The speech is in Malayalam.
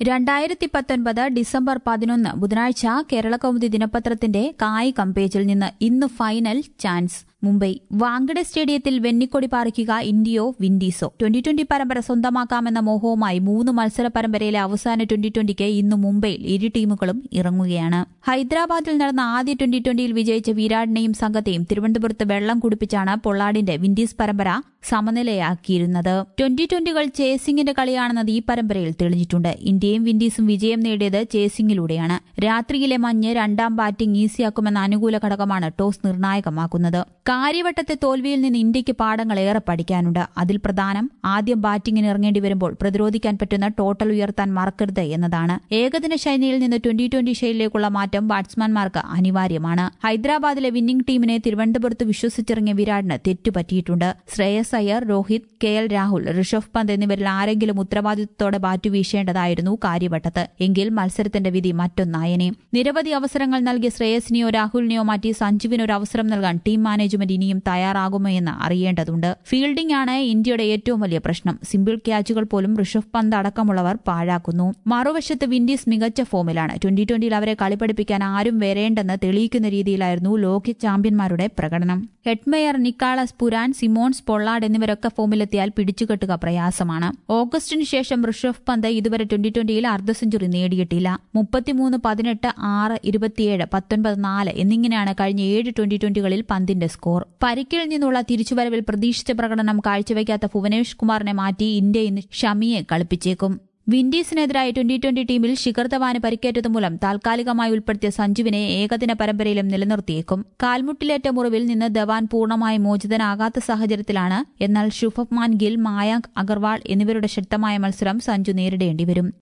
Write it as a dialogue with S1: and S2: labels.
S1: രണ്ടായിരത്തി പത്തൊൻപത് ഡിസംബർ പതിനൊന്ന് ബുധനാഴ്ച കേരളകൗമുദി ദിനപത്രത്തിന്റെ കായികം പേജിൽ നിന്ന് ഇന്ന് ഫൈനൽ ചാൻസ് മുംബൈ വാങ്കഡെ സ്റ്റേഡിയത്തിൽ വെന്നിക്കൊടി പാറിക്കുക ഇന്ത്യയോ വിൻഡീസോ ട്വന്റി ട്വന്റി പരമ്പര സ്വന്തമാക്കാമെന്ന മോഹവുമായി മൂന്ന് മത്സര പരമ്പരയിലെ അവസാന ട്വന്റി ട്വന്റിക്ക് ഇന്ന് മുംബൈയിൽ ഇരു ടീമുകളും ഇറങ്ങുകയാണ് ഹൈദരാബാദിൽ നടന്ന ആദ്യ ട്വന്റി ട്വന്റിയിൽ വിജയിച്ച വിരാടിനെയും സംഘത്തെയും തിരുവനന്തപുരത്ത് വെള്ളം കുടിപ്പിച്ചാണ് പൊള്ളാഡിന്റെ വിൻഡീസ് പരമ്പര സമനിലയാക്കിയിരുന്നത് ട്വന്റി ട്വന്റികൾ ചേസിംഗിന്റെ കളിയാണെന്നത് ഈ പരമ്പരയിൽ തെളിഞ്ഞിട്ടുണ്ട് ഇന്ത്യയും വിൻഡീസും വിജയം നേടിയത് ചേസിംഗിലൂടെയാണ് രാത്രിയിലെ മഞ്ഞ് രണ്ടാം ബാറ്റിംഗ് ഈസിയാക്കുമെന്ന അനുകൂല ഘടകമാണ് ടോസ് നിർണായകമാക്കുന്നത് കാര്യവട്ടത്തെ തോൽവിയിൽ നിന്ന് ഇന്ത്യക്ക് പാഠങ്ങൾ ഏറെ പഠിക്കാനുണ്ട് അതിൽ പ്രധാനം ആദ്യം ബാറ്റിംഗിന് ഇറങ്ങേണ്ടി വരുമ്പോൾ പ്രതിരോധിക്കാൻ പറ്റുന്ന ടോട്ടൽ ഉയർത്താൻ മറക്കരുത് എന്നതാണ് ഏകദിന ശൈലിയിൽ നിന്ന് ട്വന്റി ട്വന്റി ശൈലിയിലേക്കുള്ള മാറ്റം ബാറ്റ്സ്മാൻമാർക്ക് അനിവാര്യമാണ് ഹൈദരാബാദിലെ വിന്നിംഗ് ടീമിനെ തിരുവനന്തപുരത്ത് വിശ്വസിച്ചിറങ്ങിയ വിരാടിന് തെറ്റുപറ്റിയിട്ടുണ്ട് ശ്രേയസ് അയ്യർ രോഹിത് കെ എൽ രാഹുൽ ഋഷഭ് പന്ത് എന്നിവരിൽ ആരെങ്കിലും ഉത്തരവാദിത്വത്തോടെ ബാറ്റു വീശേണ്ടതായിരുന്നു കാര്യവട്ടത്ത് എങ്കിൽ മത്സരത്തിന്റെ വിധി മറ്റൊന്നായനെ നിരവധി അവസരങ്ങൾ നൽകിയ ശ്രേയസിനെയോ രാഹുലിനെയോ മാറ്റി സഞ്ജുവിന് ഒരു അവസരം നൽകാൻ ടീം മാനേജ്മെന്റ് ഇനിയും തയ്യാറാകുമോ എന്ന് അറിയേണ്ടതുണ്ട് ഫീൽഡിംഗ് ആണ് ഇന്ത്യയുടെ ഏറ്റവും വലിയ പ്രശ്നം സിമ്പിൾ ക്യാച്ചുകൾ പോലും ഋഷഭ് പന്ത് അടക്കമുള്ളവർ പാഴാക്കുന്നു മറുവശത്ത് വിൻഡീസ് മികച്ച ഫോമിലാണ് ട്വന്റി ട്വന്റിയിൽ അവരെ കളിപഠിപ്പിക്കാൻ ആരും വരേണ്ടെന്ന് തെളിയിക്കുന്ന രീതിയിലായിരുന്നു ലോക ചാമ്പ്യന്മാരുടെ പ്രകടനം Hetmyer Nicholas Pooran Simmons Pollard എന്നിവരൊക്കെ ഫോമിലെത്തിയാൽ പിടിച്ചുകെട്ടുക പ്രയാസമാണ് ഓഗസ്റ്റിന് ശേഷം ഋഷഭ് പന്ത് ഇതുവരെ ട്വന്റി ട്വന്റിയിൽ അർദ്ധ സെഞ്ചുറി നേടിയിട്ടില്ല മുപ്പത്തിമൂന്ന് പതിനെട്ട് ആറ് ഇരുപത്തിയേഴ് പത്തൊൻപത് നാല് എന്നിങ്ങനെയാണ് കഴിഞ്ഞ ഏഴ് ട്വന്റി ട്വന്റികളിൽ പന്തിന്റെ സ്കോർ പരിക്കിൽ നിന്നുള്ള തിരിച്ചുവരവിൽ പ്രതീക്ഷിച്ച പ്രകടനം കാഴ്ചവെക്കാത്ത ഭുവനേഷ് കുമാറിനെ മാറ്റി ഇന്ത്യ ഇന്ന് ഷമിയെ കളിപ്പിച്ചേക്കും വിൻഡീസിനെതിരായ ട്വന്റി ട്വന്റി ടീമിൽ ശിഖർ ധവാന് പരിക്കേറ്റത് മൂലം താൽക്കാലികമായി ഉൾപ്പെടുത്തിയ സഞ്ജുവിനെ ഏകദിന പരമ്പരയിലും നിലനിർത്തിയേക്കും കാൽമുട്ടിലേറ്റ മുറിവിൽ നിന്ന് ധവാൻ പൂർണ്ണമായി മോചിതനാകാത്ത സാഹചര്യത്തിലാണ് എന്നാൽ ശുഭമാൻ ഗിൽ മായാങ്ക് അഗർവാൾ എന്നിവരുടെ ശക്തമായ മത്സരം സഞ്ജു നേരിടേണ്ടിവരും